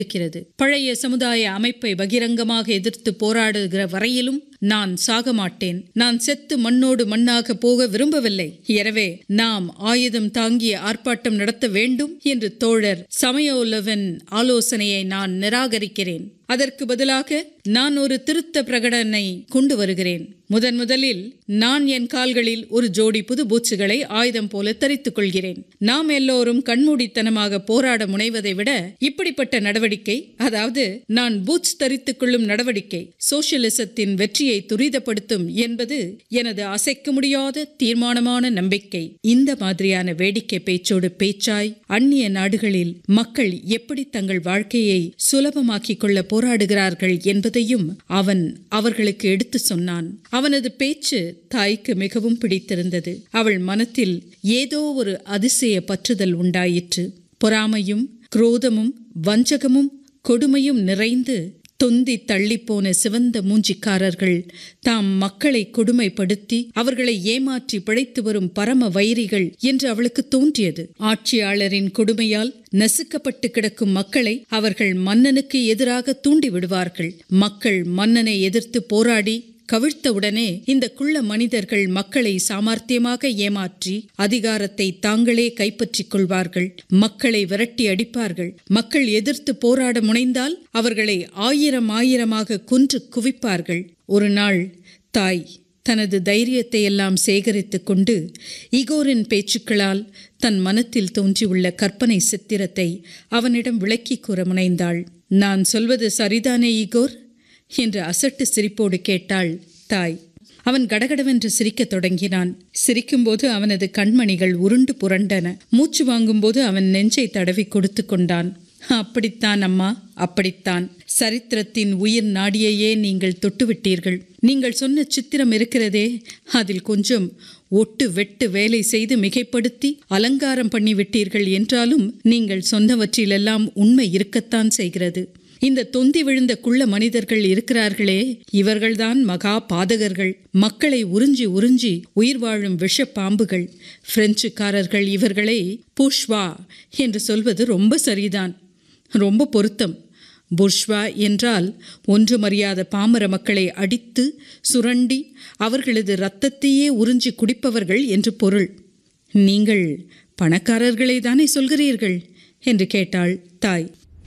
இருக்கிறது பழைய சமுதாய அமைப்பை பகிரங்கமாக எதிர்த்து போராடுகிற வரையிலும் நான் சாக மாட்டேன் நான் செத்து மண்ணோடு மண்ணாக போக விரும்பவில்லை எனவே நாம் ஆயுதம் தாங்கிய ஆர்ப்பாட்டம் நடத்த வேண்டும் என்று தோழர் சமயோல்லவன் ஆலோசனையை நான் நிராகரிக்கிறேன் அதற்கு பதிலாக நான் ஒரு திருத்த பிரகடனை கொண்டு வருகிறேன் முதன் முதலில் நான் என் கால்களில் ஒரு ஜோடி புது பூச்சுகளை ஆயுதம் போல தரித்துக் கொள்கிறேன் நாம் எல்லோரும் கண்மூடித்தனமாக போராட முனைவதை விட இப்படிப்பட்ட நடவடிக்கை அதாவது நான் பூட்ஸ் தரித்துக் கொள்ளும் நடவடிக்கை சோசியலிசத்தின் வெற்றியை துரிதப்படுத்தும் என்பது எனது அசைக்க முடியாத தீர்மானமான நம்பிக்கை இந்த மாதிரியான வேடிக்கை பேச்சோடு பேச்சாய் அந்நிய நாடுகளில் மக்கள் எப்படி தங்கள் வாழ்க்கையை சுலபமாக்கிக் கொள்ள போராடுகிறார்கள் என்பதையும் அவன் அவர்களுக்கு எடுத்து சொன்னான் அவனது பேச்சு தாய்க்கு மிகவும் பிடித்திருந்தது அவள் மனத்தில் ஏதோ ஒரு அதிசய பற்றுதல் உண்டாயிற்று பொறாமையும் குரோதமும் வஞ்சகமும் கொடுமையும் நிறைந்து தொந்தி தள்ளிப்போன சிவந்த மூஞ்சிக்காரர்கள் தாம் மக்களை கொடுமைப்படுத்தி அவர்களை ஏமாற்றி பிழைத்து வரும் பரம வைரிகள் என்று அவளுக்கு தோன்றியது ஆட்சியாளரின் கொடுமையால் நசுக்கப்பட்டு கிடக்கும் மக்களை அவர்கள் மன்னனுக்கு எதிராக தூண்டி விடுவார்கள் மக்கள் மன்னனை எதிர்த்து போராடி கவிழ்த்தவுடனே இந்த குள்ள மனிதர்கள் மக்களை சாமர்த்தியமாக ஏமாற்றி அதிகாரத்தை தாங்களே கைப்பற்றிக் கொள்வார்கள் மக்களை விரட்டி அடிப்பார்கள் மக்கள் எதிர்த்து போராட முனைந்தால் அவர்களை ஆயிரம் ஆயிரமாக கொன்று குவிப்பார்கள் ஒரு நாள் தாய் தனது தைரியத்தை எல்லாம் சேகரித்துக் கொண்டு இகோரின் பேச்சுக்களால் தன் மனத்தில் தோன்றியுள்ள கற்பனை சித்திரத்தை அவனிடம் விளக்கி கூற முனைந்தாள் நான் சொல்வது சரிதானே இகோர் என்று அசட்டு சிரிப்போடு கேட்டாள் தாய் அவன் கடகடவென்று சிரிக்கத் தொடங்கினான் சிரிக்கும்போது அவனது கண்மணிகள் உருண்டு புரண்டன மூச்சு வாங்கும்போது அவன் நெஞ்சை தடவி கொடுத்து கொண்டான் அப்படித்தான் அம்மா அப்படித்தான் சரித்திரத்தின் உயிர் நாடியையே நீங்கள் தொட்டுவிட்டீர்கள் நீங்கள் சொன்ன சித்திரம் இருக்கிறதே அதில் கொஞ்சம் ஒட்டு வெட்டு வேலை செய்து மிகைப்படுத்தி அலங்காரம் பண்ணி விட்டீர்கள் என்றாலும் நீங்கள் சொன்னவற்றிலெல்லாம் உண்மை இருக்கத்தான் செய்கிறது இந்த தொந்தி விழுந்த குள்ள மனிதர்கள் இருக்கிறார்களே இவர்கள்தான் மகா பாதகர்கள் மக்களை உறிஞ்சி உறிஞ்சி உயிர் வாழும் விஷ பாம்புகள் பிரெஞ்சுக்காரர்கள் இவர்களை புஷ்வா என்று சொல்வது ரொம்ப சரிதான் ரொம்ப பொருத்தம் புஷ்வா என்றால் ஒன்றுமறியாத பாமர மக்களை அடித்து சுரண்டி அவர்களது இரத்தத்தையே உறிஞ்சி குடிப்பவர்கள் என்று பொருள் நீங்கள் பணக்காரர்களை தானே சொல்கிறீர்கள் என்று கேட்டாள் தாய்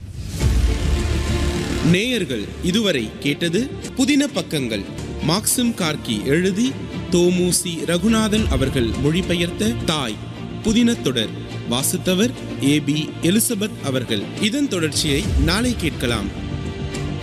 நேயர்கள் இதுவரை கேட்டது புதின பக்கங்கள் மாக்சிம் கார்கி எழுதி தோமுசி ரகுநாதன் அவர்கள் மொழிபெயர்த்த தாய் புதின தொடர் வாசித்தவர் ஏ பி எலிசபெத் அவர்கள் இதன் தொடர்ச்சியை நாளை கேட்கலாம்